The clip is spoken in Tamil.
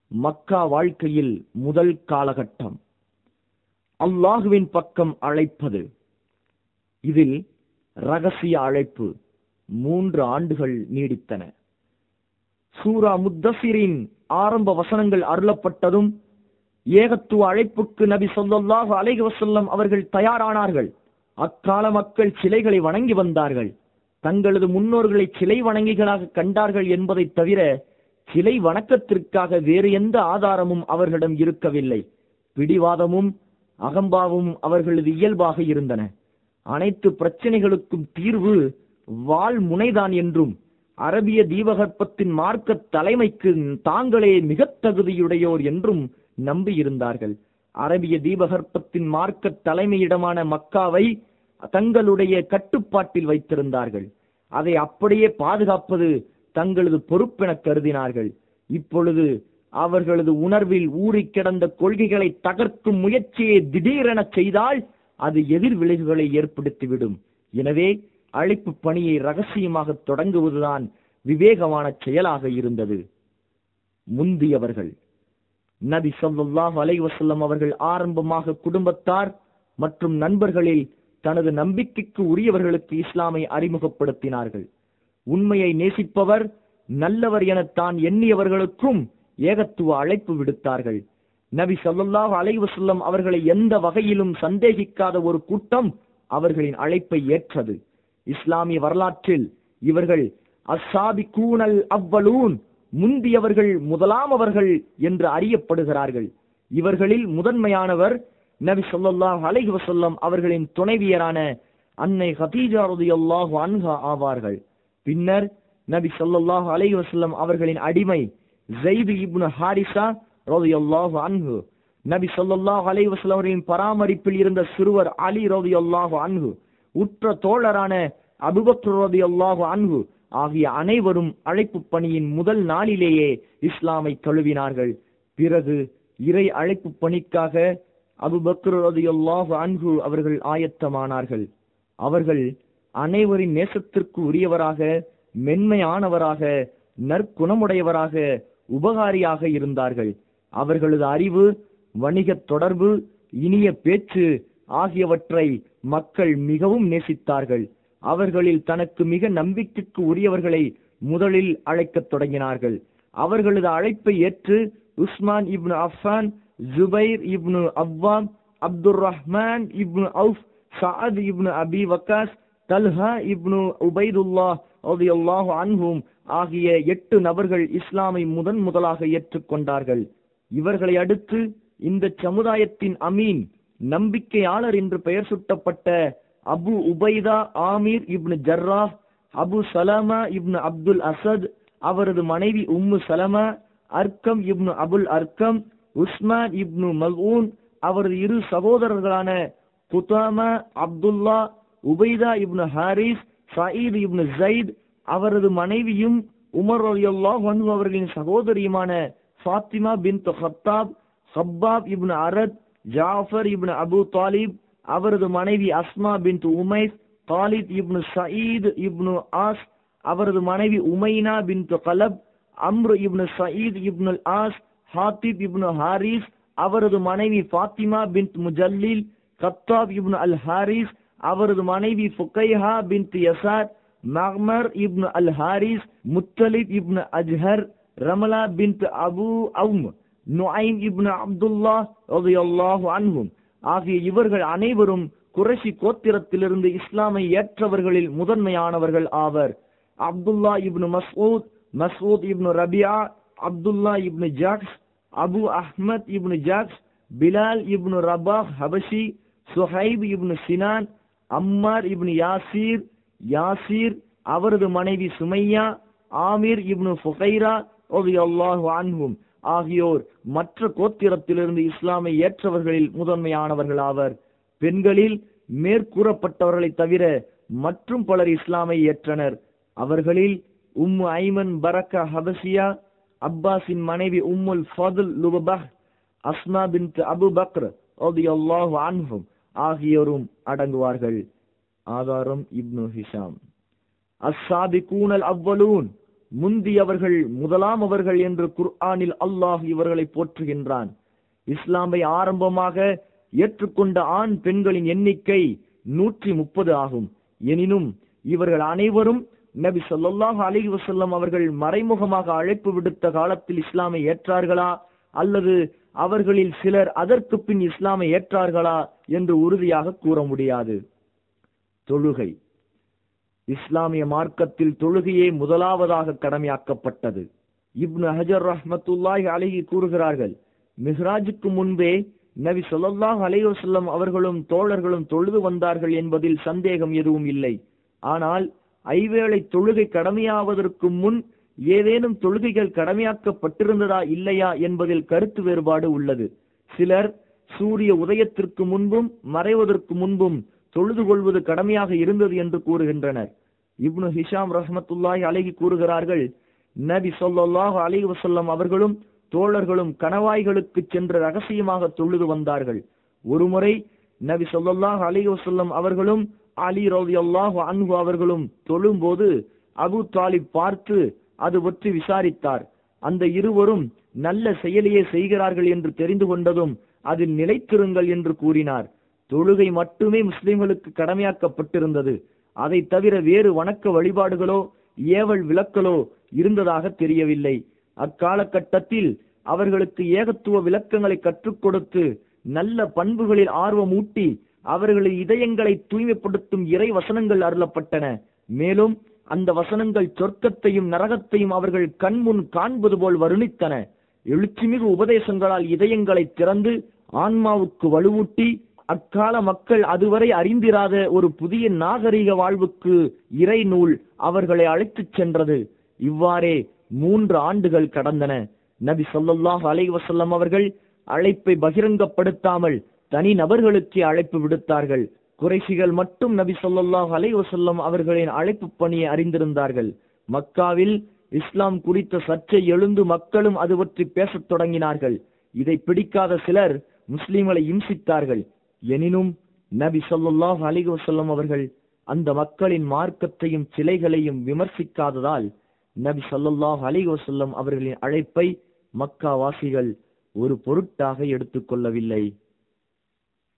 மக்கா வாழ்க்கையில் முதல் காலகட்டம் அல்லாஹுவின் பக்கம் அழைப்பது இதில் ரகசிய அழைப்பு மூன்று ஆண்டுகள் நீடித்தன சூரா முத்தசிரின் ஆரம்ப வசனங்கள் அருளப்பட்டதும் ஏகத்துவ அழைப்புக்கு நபி ஸல்லல்லாஹு அலைஹி வஸல்லம் அவர்கள் தயாரானார்கள் அக்கால மக்கள் சிலைகளை வணங்கி வந்தார்கள் தங்களது முன்னோர்களை சிலை வணங்கிகளாக கண்டார்கள் என்பதை தவிர சிலை வணக்கத்திற்காக வேறு எந்த ஆதாரமும் அவர்களிடம் இருக்கவில்லை பிடிவாதமும் அகம்பாவும் அவர்களது இயல்பாக இருந்தன அனைத்து பிரச்சனைகளுக்கும் தீர்வு வாள் முனைதான் என்றும் அரபிய தீபகற்பத்தின் மார்க்க தலைமைக்கு தாங்களே மிக தகுதியுடையோர் என்றும் நம்பியிருந்தார்கள் அரபிய தீபகற்பத்தின் மார்க்க தலைமையிடமான மக்காவை தங்களுடைய கட்டுப்பாட்டில் வைத்திருந்தார்கள் அதை அப்படியே பாதுகாப்பது தங்களது பொறுப்பென கருதினார்கள் இப்பொழுது அவர்களது உணர்வில் ஊறி கிடந்த கொள்கைகளை தகர்க்கும் முயற்சியை திடீரென செய்தால் அது எதிர் விளைவுகளை ஏற்படுத்திவிடும் எனவே அழைப்பு பணியை ரகசியமாக தொடங்குவதுதான் விவேகமான செயலாக இருந்தது முந்தியவர்கள் நபி ஸல்லல்லாஹு அலைஹி வஸல்லம் அவர்கள் ஆரம்பமாக குடும்பத்தார் மற்றும் நண்பர்களில் தனது நம்பிக்கைக்கு உரியவர்களுக்கு இஸ்லாமை அறிமுகப்படுத்தினார்கள் உண்மையை நேசிப்பவர் நல்லவர் என தான் எண்ணியவர்களுக்கும் ஏகத்துவ அழைப்பு விடுத்தார்கள் நபி ஸல்லல்லாஹு அலைஹி வஸல்லம் அவர்களை எந்த வகையிலும் சந்தேகிக்காத ஒரு கூட்டம் அவர்களின் அழைப்பை ஏற்றது இஸ்லாமிய வரலாற்றில் இவர்கள் அஸ்ஸாபி கூனல் அவ்வலூன் முந்தியவர்கள் முதலாமவர்கள் என்று அறியப்படுகிறார்கள் இவர்களில் முதன்மையானவர் நபி ஸல்லல்லாஹு அலைஹி வஸல்லம் அவர்களின் துணைவியரான அன்னை ஹதீஜா ரலியல்லாஹு அன்ஹா ஆவார்கள் பின்னர் நபி ஸல்லல்லாஹு அலைஹி வஸல்லம் அவர்களின் அடிமை ஸைத் இப்னு ஹாரிஸா ரலியல்லாஹு அன்ஹு நபி ஸல்லல்லாஹு அலைஹி வஸல்லம் அவர்களின் பராமரிப்பில் இருந்த சிறுவர் அலி ரலியல்லாஹு அன்ஹு உற்ற தோழரான அபூபக்கர் ரலியல்லாஹு அன்ஹு ஆகிய அனைவரும் அழைப்பு பணியின் முதல் நாளிலேயே இஸ்லாமை தழுவினார்கள் பிறகு இறை அழைப்பு பணிக்காக அபுபக்ர் ரலியல்லாஹு அன்ஹு அவர்கள் ஆயத்தமானார்கள் அவர்கள் அனைவரின் நேசத்திற்கு உரியவராக மென்மையானவராக நற்குணமுடையவராக உபகாரியாக இருந்தார்கள் அவர்களது அறிவு வணிக தொடர்பு இனிய பேச்சு ஆகியவற்றை மக்கள் மிகவும் நேசித்தார்கள் அவர்களில் தனக்கு மிக நம்பிக்கைக்கு உரியவர்களை முதலில் அழைக்கத் தொடங்கினார்கள் அவர்களது அழைப்பை ஏற்று Usman ibn Affan Zubair ibn Awwam Abdur Rahman ibn Awf Saad ibn Abi Waqqas Talha ibn Ubaidullah ரலியல்லாஹு அன்ஹும் ஆகிய எட்டு நபர்கள் இஸ்லாமை முதன் முதலாக ஏற்றுக்கொண்டார்கள் இவர்களை அடுத்து இந்த சமுதாயத்தின் அமீன் நம்பிக்கையாளர் என்று பெயர் சூட்டப்பட்ட அபு உபைதா ஆமீர் இப்னு ஜர்ராஹ் அபு சலமா இப்னு அப்துல் அசத் அவரது மனைவி உம்மு சலமா அர்க்கம் இப்னு அபுல் அர்க்கம் உஸ்மான் இப்னு மல்ஊன் அவரது இரு சகோதரர்களான Qudama Abdullah Ubaidah ibn Harith Saeed ibn Zaid அவரது மனைவியும் உமர் ரலியல்லாஹு அன்ஹு அவர்களின் சகோதரியுமான ஃபாத்திமா பின் ஹத்தாப் ஹப்பாப் இப்னு அரத் ஜாஃபர் இப்னு அபு தாலிப் அவரது மனைவி Asma bin Umais Khalid ibn Saeed ibn As அவரது மனைவி Umaina bin Khalaf Amr ibn Saeed ibn As Hatib ibn Harith அவரது மனைவி Fatima bin Mujallil Khattab ibn al Harith அவரது மனைவி Fukaiha bin Yasar Mamar ibn al Harith Muttalib ibn Azhar Ramla bin Abu Awf Nuaim ibn Abdullah ரலியல்லாஹு அன்ஹும் ஆகிய இவர்கள் அனைவரும் குறைஷி கோத்திரத்திலிருந்து இஸ்லாமை ஏற்றவர்களில் முதன்மையானவர்கள் ஆவர் அப்துல்லா இப்னு மஸ்ஊத் மஸ்ஊத் இப்னு ரபியா அப்துல்லா இப்னு ஜாக்ஸ் அபு அஹ்மத் இப்னு Jacks Bilal ibn Rabah Habashi Suhaib இப்னு சினான் அம்மார் இப்னு யாசீர் யாசீர் அவரது மனைவி சுமையா ஆமீர் இப்னு ஃபுகைரா ரலியல்லாஹு அன்ஹும் ஆகியோர் மற்ற கோத்திரத்திலிருந்து இஸ்லாமை ஏற்றவர்களில் முதன்மையானவர்கள் ஆவர் பெண்களில் மேற்கூறப்பட்டவர்களை தவிர மற்றும் பலர் இஸ்லாமை ஏற்றனர் அவர்களில் உம்மு ஐமன் பரக்கா ஹபசியா அப்பாஸின் மனைவி Ummul Fadl Lubabah Asma bint Abu Bakr ரலியல்லாஹு அன்ஹும் ஆகியோரும் அடங்குவார்கள் ஆதாரம் இப்னு ஹிஷாம் அஸ்ஸாபிகூனல் அவ்வலூன் முந்தியவர்கள் முதலாம் அவர்கள் என்று குர்ஆனில் அல்லாஹ் இவர்களை போற்றுகின்றான் இஸ்லாமை ஆரம்பமாக ஏற்றுக்கொண்ட ஆண் பெண்களின் எண்ணிக்கை நூற்றி முப்பது ஆகும் எனினும் இவர்கள் அனைவரும் நபி ஸல்லல்லாஹு அலைஹி வஸல்லம் அவர்கள் மறைமுகமாக அழைப்பு விடுத்த காலத்தில் இஸ்லாமை ஏற்றார்களா அல்லது அவர்களில் சிலர் அதற்கு பின் இஸ்லாமை ஏற்றார்களா என்று உறுதியாக கூற முடியாது தொழுகை இஸ்லாமிய மார்க்கத்தில் தொழுகையே முதலாவதாக கடமையாக்கப்பட்டது இப்னு ஹஜர் ரஹ்மத்துல்லாஹி அலைஹி கூறுகிறார்கள் மிஹ்ராஜுக்கு முன்பே நபி ஸல்லல்லாஹு அலைஹி வஸல்லம் அவர்களும் தோழர்களும் தொழுது வந்தார்கள் என்பதில் சந்தேகம் எதுவும் இல்லை ஆனால் ஐவேளை தொழுகை கடமையாவதற்கு முன் ஏதேனும் தொழுகைகள் கடமையாக்கப்பட்டிருந்ததா இல்லையா என்பதில் கருத்து வேறுபாடு உள்ளது சிலர் சூரிய உதயத்திற்கு முன்பும் மறைவதற்கு முன்பும் தொழுது கொள்வது கடமையாக இருந்தது என்று கூறுகின்றனர் இப்னு ஹிஷாம் ரஹ்மத்துல்லாஹி அலைஹி கூறுகிறார்கள் நபி ஸல்லல்லாஹு அலைஹி வஸல்லம் அவர்களும் தோழர்களும் கணவாய்களுக்கு சென்று ரகசியமாக தொழுது வந்தார்கள் ஒருமுறை நபி ஸல்லல்லாஹு அலைஹி வஸல்லம் அவர்களும் அலி ரலியல்லாஹு அன்ஹு அவர்களும் தொழும்போது அபு தாலிப் பார்த்து அது பற்றி விசாரித்தார் அந்த இருவரும் நல்ல செயலையே செய்கிறார்கள் என்று தெரிந்து கொண்டதும் அதில் நிலைத்திருங்கள் என்று கூறினார் தொழுகை மட்டுமே முஸ்லிம்களுக்கு கடமையாக்கப்பட்டிருந்தது அதை தவிர வேறு வணக்க வழிபாடுகளோ ஏவல் விளக்கலோ இருந்ததாக தெரியவில்லை அக்காலகட்டத்தில் அவர்களுக்கு ஏகத்துவ விளக்கங்களை கற்றுக் கொடுத்து நல்ல பண்புகளில் ஆர்வமூட்டி அவர்களின் இதயங்களை தூய்மைப்படுத்தும் இறை வசனங்கள் அருளப்பட்டன மேலும் அந்த வசனங்கள் சொர்க்கத்தையும் நரகத்தையும் அவர்கள் கண்முன் காண்பது போல் வருணித்தன எழுச்சிமிகு உபதேசங்களால் இதயங்களை திறந்து ஆன்மாவுக்கு வலுவூட்டி அக்கால மக்கள் அதுவரை அறிந்திராத ஒரு புதிய நாகரிக வாழ்வுக்கு இறை நூல் அவர்களை அழைத்துச் சென்றது இவ்வாறே மூன்று ஆண்டுகள் கடந்தன நபி ஸல்லல்லாஹு அலைஹி வஸல்லம் அவர்கள் அழைப்பை பகிரங்கப்படுத்தாமல் தனி நபர்களுக்கே அழைப்பு விடுத்தார்கள் குறைசிகள் மட்டும் நபி ஸல்லல்லாஹு அலைஹி வஸல்லம் அவர்களின் அழைப்பு பணியை அறிந்திருந்தார்கள் மக்காவில் இஸ்லாம் குறித்த சர்ச்சை எழுந்து மக்களும் அது பற்றி பேசத் தொடங்கினார்கள் இதை பிடிக்காத சிலர் முஸ்லிம்களை இம்சித்தார்கள் எனினும் நபி ஸல்லல்லாஹு அலைஹி வஸல்லம் அவர்கள் அந்த மக்களின் மார்க்கத்தையும் சிலைகளையும் விமர்சிக்காததால் நபி ஸல்லல்லாஹு அலைஹி வஸல்லம் அவர்களின் அழைப்பை மக்கா வாசிகள் ஒரு பொருட்டாக எடுத்துக்கொள்ளவில்லை